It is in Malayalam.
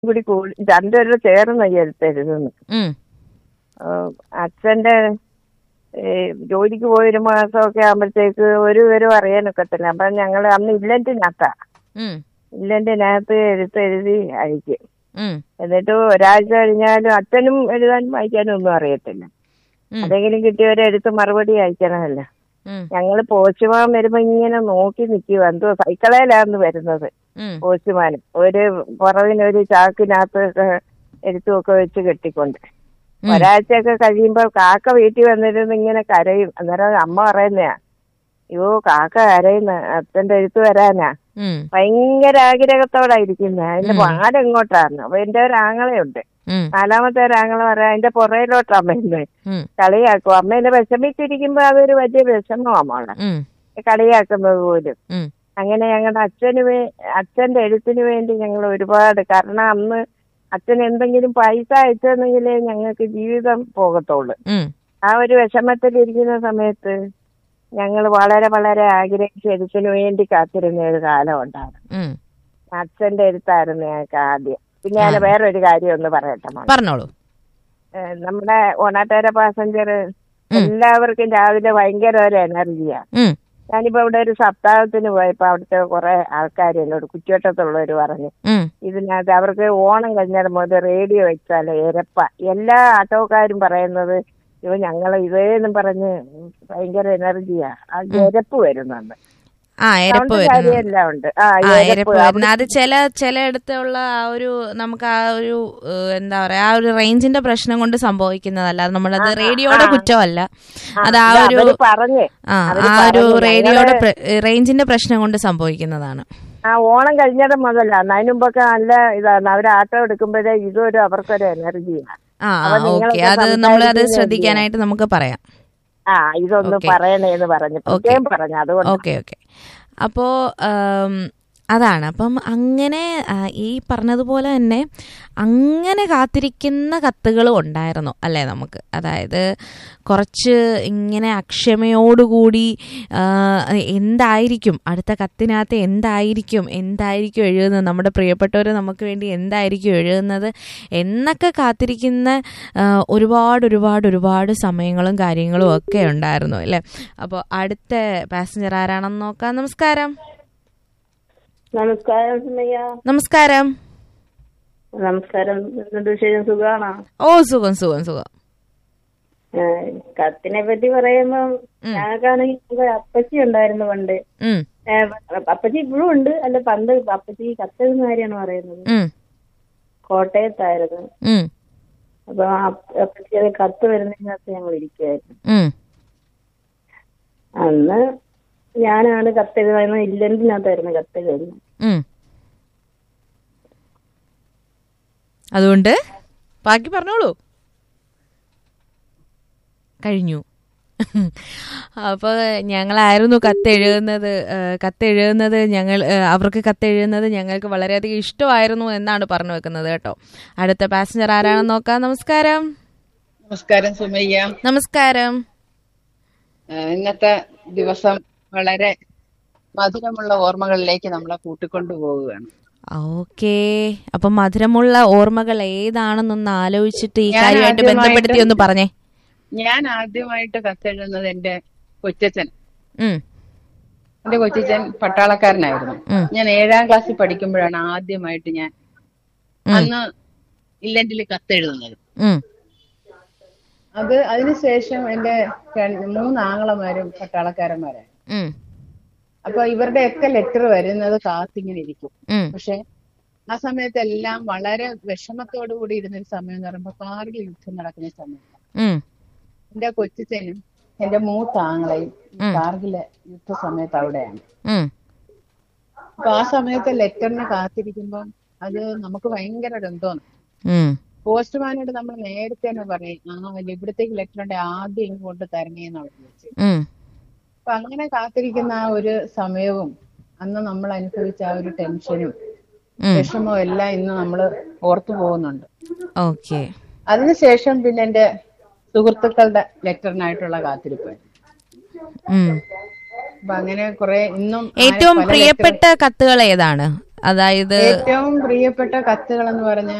കൂടി കൂടി രണ്ടുപേരും ചേർന്ന് എഴുത്തെഴുതുന്നു ഉം. അച്ഛന്റെ ഈ ജോലിക്ക് പോയൊരു മാസമൊക്കെ ആകുമ്പോഴത്തേക്ക് ഒരു വിവരം അറിയാനൊക്കത്തില്ല അപ്പൊ ഞങ്ങൾ അന്ന് ഇല്ലന്റിനകത്താ ഉം. ഇല്ലന്റിനകത്ത് എഴുത്തെഴുതി അയക്കും ഉം. എന്നിട്ട് ഒരാഴ്ച കഴിഞ്ഞാലും അച്ഛനും എഴുതാനും വായിക്കാനും ഒന്നും അറിയത്തില്ല ഉം. അതെങ്കിലും കിട്ടിയവരെ എടുത്ത് മറുപടി അയക്കണമല്ലോ ഉം. ഞങ്ങള് പോസ്റ്റ്മാൻ വരുമ്പോ ഇങ്ങനെ നോക്കി നിൽക്കുക എന്തോ സൈക്കിളേലാന്ന് വരുന്നത് ഉം. പോസ്റ്റ്മാനും ഒരു പുറവിന് ഒരു ചാക്കിനകത്ത് എഴുത്തുമൊക്കെ വെച്ച് കെട്ടിക്കൊണ്ട് ഉം. ഒരാഴ്ചയൊക്കെ കഴിയുമ്പോ കാക്ക വീട്ടിൽ വന്നിരുന്ന് ഇങ്ങനെ കരയും അന്നേരം അമ്മ പറയുന്നയാ അയ്യോ കാക്ക കരയുന്ന അച്ഛന്റെ എഴുത്ത് വരാനാ ഉം. ഭയങ്കര ആഗ്രഹത്തോടാ ഇരിക്കുന്നത് അതിന്റെ പാലം എങ്ങോട്ടാണ് അപ്പൊ എന്റെ ഒരു ആങ്ങളയുണ്ട് ഉം. നാലാമത്തെ ഒരു ആങ്ങള പറയാ അതിന്റെ പുറയിലോട്ട് അമ്മയുന്നത് ഉം. കളിയാക്കും അമ്മേനെ വിഷമിച്ചിരിക്കുമ്പോ അതൊരു വലിയ വിഷമമാ മോളെ ഉം. കളിയാക്കുന്നത് പോലും ഉം. അങ്ങനെ ഞങ്ങളുടെ അച്ഛന് വേ അച്ഛന്റെ എഴുത്തിന് വേണ്ടി ഞങ്ങൾ ഒരുപാട് കാരണം അന്ന് അച്ഛൻ എന്തെങ്കിലും പൈസ അയച്ചെന്നെങ്കിലേ ഞങ്ങൾക്ക് ജീവിതം പോകത്തുള്ളൂ ഉം. ആ ഒരു വിഷമത്തിലിരിക്കുന്ന സമയത്ത് ഞങ്ങൾ വളരെ വളരെ ആഗ്രഹിച്ച് എഴുത്തിന് വേണ്ടി കാത്തിരുന്ന ഒരു കാലം ഉണ്ടായിരുന്നു ഉം. അച്ഛന്റെ എഴുത്തായിരുന്നു ഞങ്ങൾക്ക് ആദ്യം പിന്നെ ഞാൻ വേറൊരു കാര്യം ഒന്ന് പറയട്ടെ മോളെ. പറഞ്ഞോളൂ ഏഹ് നമ്മുടെ ഓണാട്ടേര പാസഞ്ചർ എല്ലാവർക്കും രാവിലെ ഭയങ്കര ഒരു എനർജിയാ ഉം. ഞാനിപ്പോ ഇവിടെ ഒരു സപ്താഹത്തിന് പോയപ്പോ അവിടുത്തെ കുറെ ആൾക്കാർ എന്നോട് കുറ്റിവട്ടത്തുള്ളവർ പറഞ്ഞു ഉം. ഇതിനകത്ത് അവർക്ക് ഓണം കഴിഞ്ഞാൽ മുതൽ റേഡിയോ വെച്ചാൽ എരപ്പ എല്ലാ ആട്ടോക്കാരും പറയുന്നത് ഇവ ഞങ്ങൾ ഇതേന്നും പറഞ്ഞ് ഭയങ്കര എനർജിയാ ആ എരപ്പ് വരുന്നുണ്ട് ആ എരപ്പ് സൗണ്ട് വരുന്നു കാര്യമെല്ലാം ഉണ്ട് ആ ആ എരപ്പ് എരപ്പ് വരുന്നു അത് ചില ചിലയിടത്തുള്ള ആ ഒരു നമുക്ക് ആ ഒരു ഏഹ്, എന്താ പറയാ ആ ഒരു റേഞ്ചിന്റെ പ്രശ്നം കൊണ്ട് സംഭവിക്കുന്നതല്ല അത് നമ്മളത് റേഡിയോയുടെ കുറ്റമല്ല അത് ആ ഇത് ഒരു അവര് പറഞ്ഞ് ആ അവര് ആ ഒരു പറഞ്ഞു, റേഡിയോയുടെ പ്ര- റേഞ്ചിന്റെ പ്രശ്നം കൊണ്ട് സംഭവിക്കുന്നതാണ് ആ ഓണം കഴിഞ്ഞത് മുതലാണ് അതിന് മുമ്പൊക്കെ നല്ല ഇതാണ് അവർ ആട്ടോ എടുക്കുമ്പോഴേ ഇതൊരു അവർക്കൊരു എനർജിയാണ് ആ ആ അപ്പൊ നിങ്ങളൊക്കെ ഓക്കെ അത് നമ്മൾ അത് സംസാരിക്കുന്നത് ശ്രദ്ധിക്കാനായിട്ട് നമുക്ക് പറയാം ആ ഇതൊന്ന് ഓക്കേ. പറയണേന്ന് പറഞ്ഞു പ്രത്യേകം പറഞ്ഞു അതുകൊണ്ട് ഓക്കെ ഓക്കെ അപ്പോ ആം, അതാണ് അപ്പം അങ്ങനെ ആ, ഈ പറഞ്ഞതുപോലെ തന്നെ അങ്ങനെ കാത്തിരിക്കുന്ന കത്തുകളും ഉണ്ടായിരുന്നു അല്ലേ നമുക്ക് അതായത് കുറച്ച് ഇങ്ങനെ അക്ഷമയോടുകൂടി ആ, എന്തായിരിക്കും അടുത്ത കത്തിനകത്ത് എന്തായിരിക്കും എന്തായിരിക്കും എഴുതുന്നത് നമ്മുടെ പ്രിയപ്പെട്ടവർ നമുക്ക് വേണ്ടി എന്തായിരിക്കും എഴുതുന്നത് എന്നൊക്കെ കാത്തിരിക്കുന്ന ആ, ഒരുപാട് ഒരുപാട് ഒരുപാട് സമയങ്ങളും കാര്യങ്ങളും ഒക്കെ ഉണ്ടായിരുന്നു അല്ലേ അപ്പോൾ അടുത്ത പാസഞ്ചർ ആരാണെന്ന് നോക്കാം നമസ്കാരം നമസ്കാരം സുമയ്യ നമസ്കാരം നമസ്കാരം എന്തുണ്ട് വിശേഷം സുഖാണോ ഓ സുഖം സുഖം സുഖം ഏഹ് കത്തിനെ പറ്റി പറയുമ്പം ഞങ്ങൾക്കാണെങ്കിൽ ഞങ്ങൾക്ക് അപ്പച്ചി ഉണ്ടായിരുന്നു പണ്ട് ഉം, ഏഹ് അപ്പച്ചി ഇപ്പോഴും ഉണ്ട് അല്ല പണ്ട് അപ്പച്ചി കത്തെഴുതുന്ന കാര്യമാണ് പറയുന്നത് ഉം, കോട്ടയത്തായിരുന്നു ഉം, അപ്പൊ ആ അപ്പച്ചി അത് കത്ത് വരുന്നതിനകത്ത് ഞങ്ങൾ ഇരിക്കുമായിരുന്നു ഉം, അന്ന് ഞാനാണ് കത്തെഴുതുന്നത് ഇല്ലന്റിനകത്തായിരുന്നു കത്തെഴുതുന്നത് ഉം. അതുകൊണ്ട് ബാക്കി പറഞ്ഞോളൂ കഴിഞ്ഞു അപ്പോൾ ഞങ്ങളായിരുന്നു കത്തെഴുതുന്നത് ഏഹ് കത്തെഴുതുന്നത് ഞങ്ങൾ ഏഹ് അവർക്ക് കത്തെഴുതുന്നത് ഞങ്ങൾക്ക് വളരെയധികം ഇഷ്ടമായിരുന്നു എന്നാണ് പറഞ്ഞു വെക്കുന്നത് കേട്ടോ അടുത്ത പാസഞ്ചർ ആരാണെന്ന് നോക്കാം നമസ്കാരം നമസ്കാരം സുമയ്യ നമസ്കാരം ആ, ഇന്നത്തെ ദിവസം വളരെ മധുരമുള്ള ഓർമ്മകളിലേക്ക് നമ്മളെ കൂട്ടിക്കൊണ്ടു പോവുകയാണ് ഓക്കേ അപ്പൊ മധുരമുള്ള ഓർമ്മകൾ ഏതാണെന്നൊന്ന് ആലോചിച്ചിട്ട് ഈ ഞാൻ കാര്യമായിട്ട് ആദ്യമായിട്ട് ബന്ധപ്പെടുത്തി ഒന്ന് പറഞ്ഞേ ഞാൻ ആദ്യമായിട്ട് കത്തെഴുതുന്നത് എന്റെ കൊച്ചച്ഛൻ ഉം, എന്റെ കൊച്ചച്ഛൻ പട്ടാളക്കാരനായിരുന്നു ഉം. ഞാൻ ഏഴാം ക്ലാസ്സിൽ പഠിക്കുമ്പോഴാണ് ആദ്യമായിട്ട് ഞാൻ അന്ന് ഇല്ലന്റിൽ കത്തെഴുതുന്നത് ഉം, അത് അതിനുശേഷം എന്റെ രണ്ട് മൂന്ന് ആങ്ങളമാരും പട്ടാളക്കാരന്മാരാണ് ഉം, അപ്പൊ ഇവരുടെയൊക്കെ ലെറ്റർ വരുന്നത് കാത്തിങ്ങനെ ഇരിക്കും ഉം, പക്ഷെ ആ സമയത്തെല്ലാം വളരെ വിഷമത്തോടു കൂടി ഇരുന്നൊരു സമയം എന്ന് പറയുമ്പോ കാർഗിൽ യുദ്ധം നടക്കുന്ന സമയം ഉം, എന്റെ കൊച്ചിച്ചനും എന്റെ മൂത്ത ആങ്ങളെയും ഈ ഉം. കാർഗിലെ യുദ്ധ സമയത്ത് അവിടെയാണ് ഉം, അപ്പൊ ആ സമയത്ത് ലെറ്ററിന് കാത്തിരിക്കുമ്പോൾ അത് നമുക്ക് ഭയങ്കര രന്തോന്ന് ഉം, പോസ്റ്റ്മാനോട് നമ്മൾ നേരത്തെ തന്നെ പറയും ആ ഇവിടത്തേക്ക് ലെറ്റർ ഉണ്ട് ആദ്യം ഇങ്ങ് കൊണ്ട് തരണേന്ന് അവിടെ വെച്ച് ഉം, അപ്പൊ അങ്ങനെ കാത്തിരിക്കുന്ന ആ ഒരു സമയവും അന്ന് നമ്മൾ അനുഭവിച്ച ആ ഒരു ടെൻഷനും ഉം. വിഷമവും എല്ലാം ഇന്ന് നമ്മൾ ഓർത്തു പോകുന്നുണ്ട് ഓക്കേ അതിനുശേഷം പിന്നെ എന്റെ സുഹൃത്തുക്കളുടെ ലെറ്ററിനായിട്ടുള്ള കാത്തിരിപ്പ് ഉം. അപ്പൊ അങ്ങനെ കുറെ ഇന്നും ഏറ്റവും പല പ്രിയപ്പെട്ട കത്തുകൾ ഏതാണ് അതായത് ഏറ്റവും പ്രിയപ്പെട്ട കത്തുകൾ എന്ന് പറഞ്ഞ